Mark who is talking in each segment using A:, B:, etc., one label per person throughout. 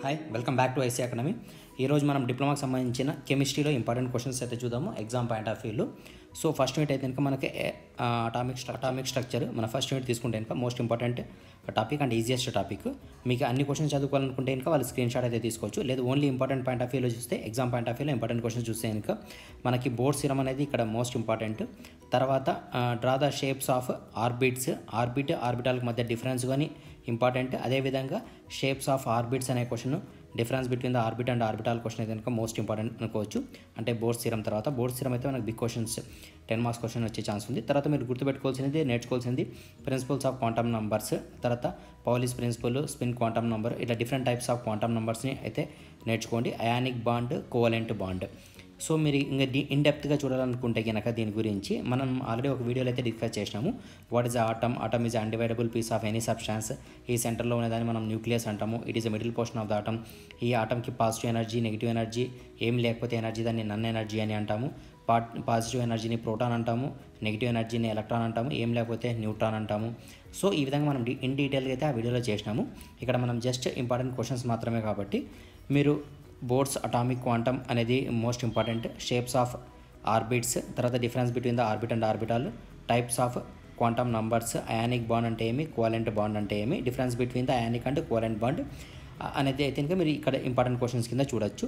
A: hi welcome back to IC academy ఈరోజు మనం డిప్లొమాకి సంబంధించిన కెమిస్ట్రీలో ఇంపార్టెంట్ క్వశ్చన్స్ అయితే చూద్దాము ఎగ్జామ్ పాయింట్ ఆఫ్ వ్యూలో సో ఫస్ట్ యూనిట్ అయితే కనుక మనకి అటామిక్ అటామిక్ స్ట్రక్చర్ మన ఫస్ట్ యూనిట్ తీసుకుంటే కనుక most important topic and easiest topic మీకు అన్ని క్వశ్చన్స్ చదువుకోవాలనుకుంటే కనుక వాళ్ళు స్క్రీన్ షాట్ అయితే తీసుకోవచ్చు లేదు ఓన్లీ ఇంపార్టెంట్ పాయింట్ ఆఫ్ వ్యూలో చూస్తే ఎగ్జామ్ పాయింట్ ఆఫ్ వ్యూలో ఇంపార్టెంట్ క్వశ్చన్స్ చూస్తే కనుక మనకి బోర్డ్ సిరం అనేది ఇక్కడ మోస్ట్ ఇంపార్టెంట్ తర్వాత draw the shapes of orbits orbit ఆర్బిటాలకు మధ్య డిఫరెన్స్ కానీ ఇంపార్టెంట్ అదేవిధంగా షేప్స్ ఆఫ్ ఆర్బిట్స్ అనే question difference between the orbit and orbital question అయితే కనుక మోస్ట్ ఇంపార్టెంట్ అనుకోవచ్చు అంటే బోర్డ్ స్థిరం తర్వాత బోర్డ్ స్థిరం అయితే మనకు big questions ten marks question వచ్చే ఛాన్స్ ఉంది తర్వాత మీరు గుర్తుపెట్టుకోవాల్సింది నేర్చుకోవాల్సింది ప్రిన్సిపల్స్ ఆఫ్ క్వాంటమ్ నంబర్స్ తర్వాత Pauli's principle spin quantum number ఇట్లా డిఫరెంట్ టైప్స్ ఆఫ్ క్వాంటమ్ నంబర్స్ని అయితే నేర్చుకోండి ionic bond covalent bond so మీరు ఇంకా డి ఇన్డెప్త్గా చూడాలనుకుంటే కనుక దీని గురించి మనం ఆల్రెడీ ఒక వీడియోలో అయితే డిస్కస్ చేసినాము what is atom atom is indivisible piece of any substance ఈ సెంటర్లో ఉన్నదాన్ని మనం న్యూక్లియస్ అంటాము it is middle portion of the atom ఈ ఆటమ్కి పాజిటివ్ ఎనర్జీ నెగిటివ్ ఎనర్జీ ఏం లేకపోతే ఎనర్జీ దాన్ని నన్ ఎనర్జీ అని అంటాము పాట్ పాజిటివ్ ఎనర్జీని ప్రోటాన్ అంటాము నెగిటివ్ ఎనర్జీని ఎలక్ట్రాన్ అంటాము ఏం లేకపోతే న్యూట్రాన్ అంటాము సో ఈ విధంగా మనం ఇన్ డీటెయిల్గా అయితే ఆ వీడియోలో చేసినాము ఇక్కడ మనం జస్ట్ ఇంపార్టెంట్ క్వశ్చన్స్ మాత్రమే కాబట్టి మీరు బోర్డ్స్ అటామిక్ క్వాంటమ్ అనేది most important shapes of orbits తర్వాత difference between the orbit and orbital types of quantum numbers ionic bond అంటే ఏమి కోవలెంట్ బాండ్ అంటే ఏమి difference between the ionic and covalent bond అనేది అయితే ఇంకా మీరు ఇక్కడ ఇంపార్టెంట్ క్వశ్చన్స్ కింద చూడొచ్చు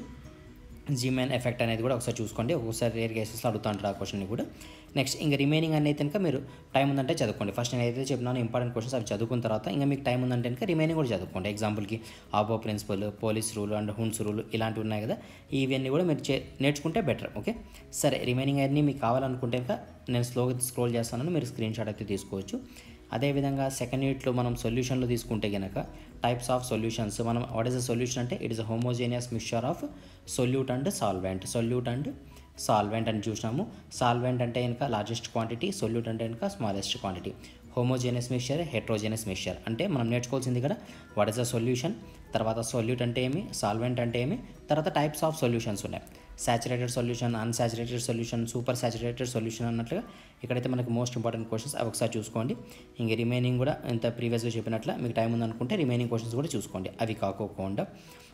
A: జీమెన్ ఎఫెక్ట్ అనేది కూడా ఒకసారి చూసుకోండి ఒక్కొక్కసారి రేర్ కేసెస్లో అడుగుతూ ఉంటారు ఆ క్వశ్చన్ని కూడా నెక్స్ట్ ఇంకా రిమైనింగ్ అనేది కనుక మీరు టైం ఉందంటే చదువుకోండి ఫస్ట్ నేను ఏదైతే చెప్పినానో ఇంపార్టెంట్ క్వశ్చన్స్ అవి చదువుకున్న తర్వాత ఇంకా మీకు టైం ఉందంటే కనుక రిమైనింగ్ కూడా చదువుకోండి ఎగ్జాంపుల్కి Aufbau principle Pauli's rule and Hund's rule ఇలాంటివి ఉన్నాయి కదా ఇవన్నీ కూడా మీరు చే నేర్చుకుంటే బెటర్ ఓకే సరే రిమైనింగ్ అన్నీ మీకు కావాలనుకుంటే కనుక నేను స్లోగా స్క్రోల్ చేస్తాను మీరు స్క్రీన్ షాట్ అయితే తీసుకోవచ్చు అదేవిధంగా సెకండ్ యూనిట్లో మనం సొల్యూషన్లో తీసుకుంటే కనుక టైప్స్ ఆఫ్ సొల్యూషన్స్ మనం వాట్ ఈస్ అ సొల్యూషన్ అంటే it is a homogeneous mixture of solute and solvent solute and solvent అని చూసినాము సాల్వెంట్ అంటే కనుక లార్జెస్ట్ క్వాంటిటీ సొల్యూట్ అంటే కనుక smallest quantity homogeneous mixture heterogeneous mixture అంటే మనం నేర్చుకోవాల్సింది ఇక్కడ వాట్ ఇస్ అ సొల్యూషన్ తర్వాత సొల్యూట్ అంటే ఏమి సాల్వెంట్ అంటే ఏమి తర్వాత టైప్స్ ఆఫ్ సొల్యూషన్స్ ఉన్నాయి saturated solution unsaturated solution super saturated solution అన్నట్లుగా ఇక్కడైతే మనకి మోస్ట్ ఇంపార్టెంట్ క్వశ్చన్స్ అవి ఒకసారి చూసుకోండి ఇంక రిమైనింగ్ కూడా ఇంత ప్రీవియస్గా చెప్పినట్లు మీకు టైం ఉందనుకుంటే రిమైనింగ్ క్వశ్చన్స్ కూడా చూసుకోండి అవి కాకోకుండా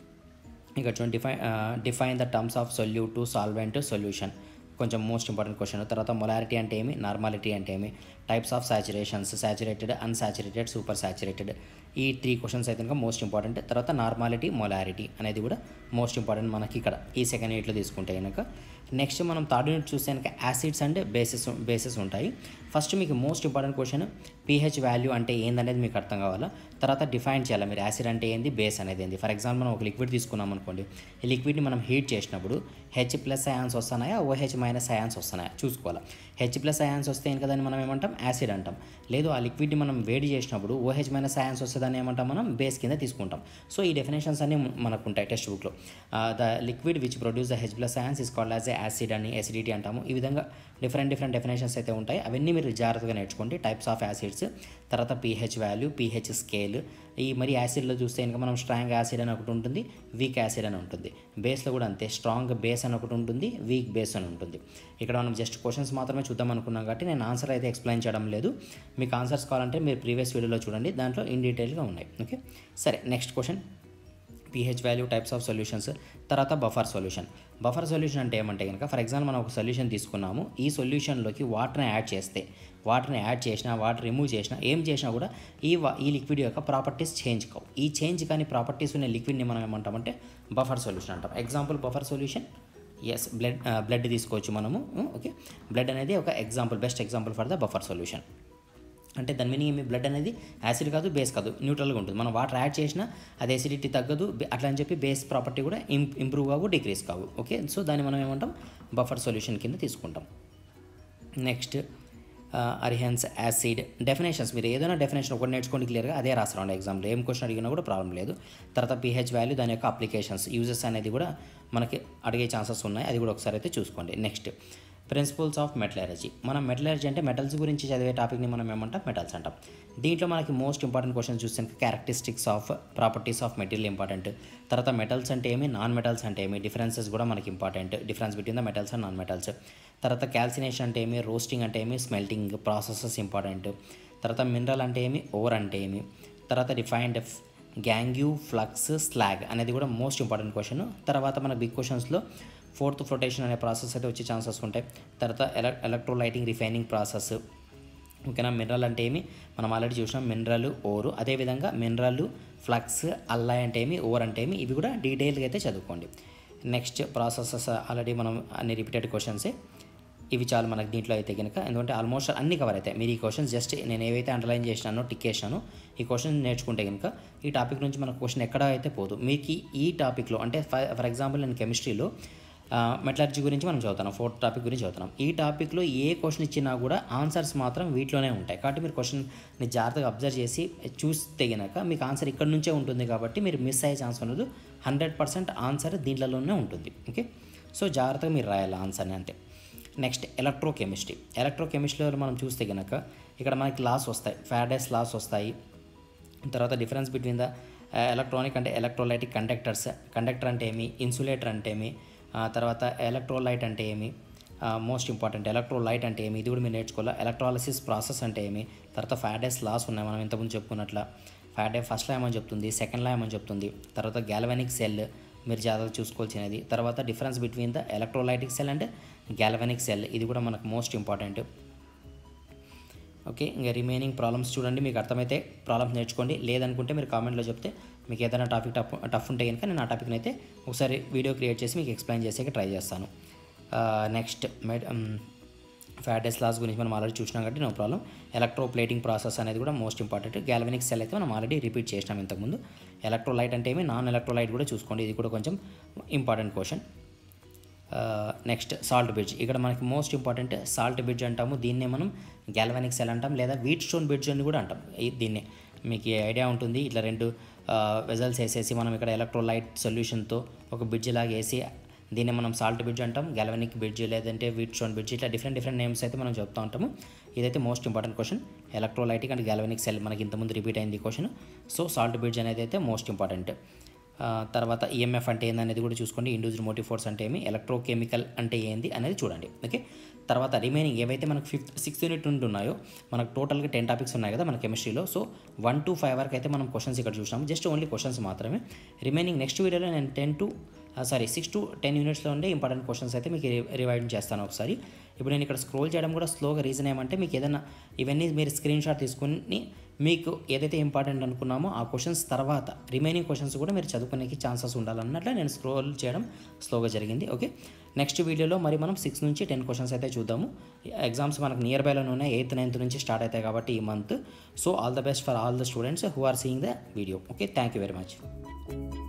A: ఇక్కడ చూడండి define define the terms of solute to solvent solution కొంచెం మోస్ట్ ఇంపార్టెంట్ క్వశ్చన్ తర్వాత మొలారిటీ అంటే ఏమి నార్మాలిటీ అంటే ఏమి types of saturations saturated unsaturated super saturated ఈ త్రీ క్వశ్చన్స్ అయితే కనుక మోస్ట్ ఇంపార్టెంట్ తర్వాత నార్మాలిటీ మొలారిటీ అనేది కూడా మోస్ట్ ఇంపార్టెంట్ మనకి ఇక్కడ ఈ సెకండ్ యూనిట్లో తీసుకుంటే కనుక నెక్స్ట్ మనం థర్డ్ యూనిట్ చూస్తే కనుక యాసిడ్స్ అండ్ బేసెస్ బేసెస్ ఉంటాయి ఫస్ట్ మీకు most important question pH value అంటే ఏందనేది మీకు అర్థం కావాలా తర్వాత డిఫైన్ చేయాలి మీరు యాసిడ్ అంటే ఏంది బేస్ అనేది ఏంది ఫర్ ఎగ్జాంపుల్ మనం ఒక లిక్విడ్ తీసుకున్నాం అనుకోండి ఈ లిక్విడ్ని మనం హీట్ చేసినప్పుడు హెచ్ ప్లస్ అయాన్స్ వస్తున్నాయా ఓహెచ్ మైనస్ అయాన్స్ వస్తున్నాయా చూసుకోవాలి హెచ్ ప్లస్ అయాన్స్ వస్తే కనుక దాన్ని మనం ఏమంటాం యాసిడ్ అంటాం లేదు ఆ లిక్విడ్ని మనం వేడి చేసినప్పుడు ఓహెచ్ మైనస్ అయాన్స్ వస్తే దాన్ని ఏమంటాం మనం బేస్ కింద తీసుకుంటాం సో ఈ డెఫినేషన్స్ అన్ని మనకు ఉంటాయి టెక్స్ట్ బుక్లో the liquid which produce the H plus ions is called as a acid అని ఎసిడిటీ అంటాము ఈ విధంగా డిఫరెంట్ డిఫరెంట్ డెఫినేషన్స్ అయితే ఉంటాయి అవన్నీ మీరు జాగ్రత్తగా నేర్చుకోండి టైప్స్ ఆఫ్ యాసిడ్స్ తర్వాత పీహెచ్ వాల్యూ పీహెచ్ స్కేల్ ఈ మరి యాసిడ్లో చూస్తే కనుక మనం స్ట్రాంగ్ యాసిడ్ అని ఒకటి ఉంటుంది వీక్ యాసిడ్ అని ఉంటుంది బేస్లో కూడా అంతే స్ట్రాంగ్ బేస్ అని ఒకటి ఉంటుంది వీక్ బేస్ అని ఉంటుంది ఇక్కడ మనం జస్ట్ క్వశ్చన్స్ మాత్రమే చూద్దాం అనుకున్నాం కాబట్టి నేను ఆన్సర్ అయితే ఎక్స్ప్లెయిన్ చేయడం లేదు మీకు ఆన్సర్స్ కావాలంటే మీరు ప్రీవియస్ వీడియోలో చూడండి దాంట్లో ఇన్ డీటెయిల్గా ఉన్నాయి ఓకే సరే next question pH value types of solutions తర్వాత బఫర్ సొల్యూషన్ బఫర్ సొల్యూషన్ అంటే ఏమంటే కనుక ఫర్ ఎగ్జాంపుల్ మనం ఒక సొల్యూషన్ తీసుకున్నాము ఈ సొల్యూషన్లోకి వాటర్ని యాడ్ చేస్తే వాటర్ని యాడ్ చేసినా వాటర్ రిమూవ్ చేసినా ఏం చేసినా కూడా ఈ వా ఈ లిక్విడ్ యొక్క ప్రాపర్టీస్ చేంజ్ కావు ఈ చేంజ్ కానీ ప్రాపర్టీస్ ఉన్న లిక్విడ్ని మనం ఏమంటామంటే బఫర్ సొల్యూషన్ అంటాం example buffer solution is blood blood తీసుకోవచ్చు మనము ఓకే బ్లడ్ అనేది ఒక example best example for the buffer solution అంటే దాని మీనింగ్ మీ బ్లడ్ అనేది యాసిడ్ కాదు బేస్ కాదు న్యూట్రల్గా ఉంటుంది మనం వాటర్ యాడ్ చేసినా అది ఎసిడిటీ తగ్గదు అట్లా అని చెప్పి బేస్ ప్రాపర్టీ కూడా ఇం ఇంప్రూవ్ కావు డిక్రీస్ కావు ఓకే సో దాన్ని మనం ఏమంటాం బఫర్ సొల్యూషన్ కింద తీసుకుంటాం నెక్స్ట్ అరిహెన్స్ యాసిడ్ డెఫినేషన్స్ మీరు ఏదైనా డెఫినేషన్ ఒకటి నేర్చుకోండి క్లియర్గా అదే రాస్తారండి ఎగ్జామ్లో ఏం క్వశ్చన్ అడిగినా కూడా ప్రాబ్లం లేదు తర్వాత పీహెచ్ వాల్యూ దాని యొక్క అప్లికేషన్స్ యూజెస్ అనేది కూడా మనకి అడిగే ఛాన్సెస్ ఉన్నాయి అది కూడా ఒకసారి అయితే చూసుకోండి నెక్స్ట్ ప్రిన్సిపల్స్ ఆఫ్ మెటలర్జీ మనం మెటలర్జీ అంటే మెటల్స్ గురించి చదివే టాపిక్ని మనం ఏమంటాం మెటల్స్ అంటాం దీంట్లో మనకి మోస్ట్ ఇంపార్టెంట్ క్వశ్చన్ చూస్తే characteristics of properties of material important తర్వాత మెటల్స్ అంటే ఏమి నాన్ మెటల్స్ అంటే ఏమి డిఫరెన్సెస్ కూడా మనకి important difference between the metals and non metals తర్వాత క్యాల్సినేషన్ అంటే ఏమి రోస్టింగ్ అంటే ఏమి స్మెల్టింగ్ ప్రాసెసెస్ ఇంపార్టెంట్ తర్వాత మినరల్ అంటే ఏమి ఓర్ అంటే ఏమి తర్వాత రిఫైన్డ్ గ్యాంగ్యూ ఫ్లక్స్ స్లాగ్ అనేది కూడా మోస్ట్ ఇంపార్టెంట్ క్వశ్చన్ తర్వాత మన బిగ్ క్వశ్చన్స్లో ఫోర్త్ ఫ్లోటేషన్ అనే ప్రాసెస్ అయితే వచ్చే ఛాన్సెస్ ఉంటాయి తర్వాత ఎల ఎలక్ట్రోలైటింగ్ రిఫైనింగ్ ప్రాసెస్ ఓకేనా మినరల్ అంటే ఏమి మనం ఆల్రెడీ చూసినాం మినరల్ ఓరు అదేవిధంగా మినరల్ ఫ్లక్స్ అల్లాయ్ అంటే ఏమి ఓర్ అంటే ఏమి ఇవి కూడా డీటెయిల్గా అయితే చదువుకోండి నెక్స్ట్ ప్రాసెసెస్ ఆల్రెడీ మనం అన్ని రిపీటెడ్ క్వశ్చన్సే ఇవి చాలు మనకి దీంట్లో అయితే కనుక ఎందుకంటే ఆల్మోస్ట్ అన్ని కవర్ అవుతాయి మీరు ఈ క్వశ్చన్స్ జస్ట్ నేను ఏవైతే అండర్లైన్ చేసినానో టిక్ చేసినానో ఈ క్వశ్చన్ నేర్చుకుంటే కనుక ఈ టాపిక్ నుంచి మనకు క్వశ్చన్ ఎక్కడ అయితే పోదు మీకు ఈ టాపిక్లో అంటే ఫర్ ఎగ్జాంపుల్ నేను కెమిస్ట్రీలో మెటలర్జీ గురించి మనం చదువుతున్నాం ఫోర్త్ టాపిక్ గురించి చదువుతున్నాం ఈ టాపిక్లో ఏ క్వశ్చన్ ఇచ్చినా కూడా ఆన్సర్స్ మాత్రం వీటిలోనే ఉంటాయి కాబట్టి మీరు క్వశ్చన్ని జాగ్రత్తగా అబ్జర్వ్ చేసి చూస్తే గనక మీకు ఆన్సర్ ఇక్కడ నుంచే ఉంటుంది కాబట్టి మీరు మిస్ అయ్యే ఛాన్స్ ఉండదు హండ్రెడ్ పర్సెంట్ ఆన్సర్ దీంట్లోనే ఉంటుంది ఓకే సో జాగ్రత్తగా మీరు రాయాలి ఆన్సర్ని అంతే నెక్స్ట్ ఎలక్ట్రోకెమిస్ట్రీ ఎలక్ట్రోకెమిస్ట్రీలో మనం చూస్తే కనుక ఇక్కడ మనకి లాస్ వస్తాయి ఫ్యాడెస్ లాస్ వస్తాయి తర్వాత డిఫరెన్స్ బిట్వీన్ ద ఎలక్ట్రానిక్ అంటే ఎలక్ట్రోలైటిక్ కండక్టర్స్ కండక్టర్ అంటే ఏమి ఇన్సులేటర్ అంటే ఏమి ఆ తర్వాత ఎలక్ట్రోలైట్ అంటే ఏమి మోస్ట్ ఇంపార్టెంట్ ఎలక్ట్రోలైట్ అంటే ఏమి ఇది కూడా మీరు నేర్చుకోవాలి ఎలక్ట్రాలసిస్ ప్రాసెస్ అంటే ఏమి తర్వాత ఫ్యాడెస్ లాస్ ఉన్నాయి మనం ఇంతకుముందు చెప్పుకున్నట్ల ఫ్యాడే ఫస్ట్ లా ఏమని చెప్తుంది సెకండ్ లా ఏమని చెప్తుంది తర్వాత గ్యాల్వానిక్ సెల్ మీరు జాగ్రత్తగా చూసుకోవాల్సినది తర్వాత difference between the electrolytic cell and galvanic cell ఇది కూడా మనకు మోస్ట్ ఇంపార్టెంట్ ఓకే ఇంకా రిమైనింగ్ ప్రాబ్లమ్స్ చూడండి మీకు అర్థమైతే ప్రాబ్లమ్స్ నేర్చుకోండి లేదనుకుంటే మీరు కామెంట్లో చెప్తే మీకు ఏదైనా టాపిక్ టఫ్ టఫ్ ఉంటే కనుక నేను ఆ టాపిక్ని అయితే ఒకసారి వీడియో క్రియేట్ చేసి మీకు ఎక్స్ప్లెయిన్ చేసేకి ట్రై చేస్తాను నెక్స్ట్ మెడ్ ఫ్యాడెస్ లాస్ గురించి మనం ఆల్రెడీ చూసినాం కాబట్టి నో ప్రాబ్లం ఎలక్ట్రోప్లేటింగ్ ప్రాసెస్ అనేది కూడా మోస్ట్ ఇంపార్టెంట్ గ్యాల్వెనిక్ సెల్ అయితే మనం ఆల్రెడీ రిపీట్ చేసినాం ఇంతకుముందు ఎలక్ట్రోలైట్ అంటే ఏమి నాన్ ఎలక్ట్రోలైట్ కూడా చూసుకోండి ఇది కూడా కొంచెం important question next salt bridge ఇక్కడ మనకి మోస్ట్ ఇంపార్టెంట్ సాల్ట్ బ్రిడ్జ్ అంటాము దీన్నే మనం గ్యాల్వానిక్ సెల్ అంటాం లేదా వీట్ స్టోన్ బ్రిడ్జ్ అని కూడా అంటాం ఈ- దీన్నే మీకు ఈ ఐడియా ఉంటుంది ఇట్లా రెండు వెజల్స్ వేసేసి మనం ఇక్కడ ఎలక్ట్రోలైట్ సొల్యూషన్తో ఒక బ్రిడ్జ్ లాగా వేసి దీన్ని మనం సాల్ట్ బ్రిడ్జ్ అంటాం గ్యాల్వనిక్ బ్రిడ్జ్ లేదంటే వీట్ స్టోన్ బ్రిడ్జ్ ఇట్లా డిఫరెంట్ డిఫరెంట్ నేమ్స్ అయితే మనం చెప్తా ఉంటాము ఇదైతే most important question electrolytic and galvanic cell మనకి ఇంతకుముందు రిపీట్ అయింది ఈ క్వశ్చన్ సో సాల్ట్ బ్రిడ్జ్ అనేది అయితే మోస్ట్ ఇంపార్టెంట్ ఆ, తర్వాత ఈఎంఎఫ్ అంటే ఏంది అనేది కూడా చూసుకోండి ఇండ్యూస్డ్ మోటివ్ ఫోర్స్ అంటే ఏమి ఎలక్ట్రోకెమికల్ అంటే ఏంది అనేది చూడండి ఓకే తర్వాత రిమైనింగ్ ఏవైతే మనకు ఫిఫ్త్ సిక్స్త్ యూనిట్ నుండి ఉన్నాయో మనకు టోటల్గా టెన్ టాపిక్స్ ఉన్నాయి కదా మన కెమిస్ట్రీలో సో వన్ టు ఫైవ్ వరకు అయితే మనం క్వశ్చన్స్ ఇక్కడ చూసినాము జస్ట్ ఓన్లీ క్వశ్చన్స్ మాత్రమే రిమైనింగ్ నెక్స్ట్ వీడియోలో నేను ten to sorry six to ten యూనిట్స్లో ఉండే ఇంపార్టెంట్ క్వశ్చన్స్ అయితే మీకు రివైడ్ చేస్తాను ఒకసారి ఇప్పుడు నేను ఇక్కడ స్క్రోల్ చేయడం కూడా స్లోగా రీజన్ ఏమంటే మీకు ఏదైనా ఇవన్నీ మీరు స్క్రీన్ షాట్ తీసుకుని మీకు ఏదైతే ఇంపార్టెంట్ అనుకున్నామో ఆ క్వశ్చన్స్ తర్వాత రిమైనింగ్ క్వశ్చన్స్ కూడా మీరు చదువుకునేకి ఛాన్సెస్ ఉండాలన్నట్లు నేను స్క్రోల్ చేయడం స్లోగా జరిగింది ఓకే నెక్స్ట్ వీడియోలో మరి మనం సిక్స్ నుంచి టెన్ క్వశ్చన్స్ అయితే చూద్దాము ఎగ్జామ్స్ మనకు నియర్ బైలోనే ఉన్నాయి ఎయిత్ నైన్త్ నుంచి స్టార్ట్ అవుతాయి కాబట్టి ఈ month so all the best for all the students who are seeing the video okay thank you very much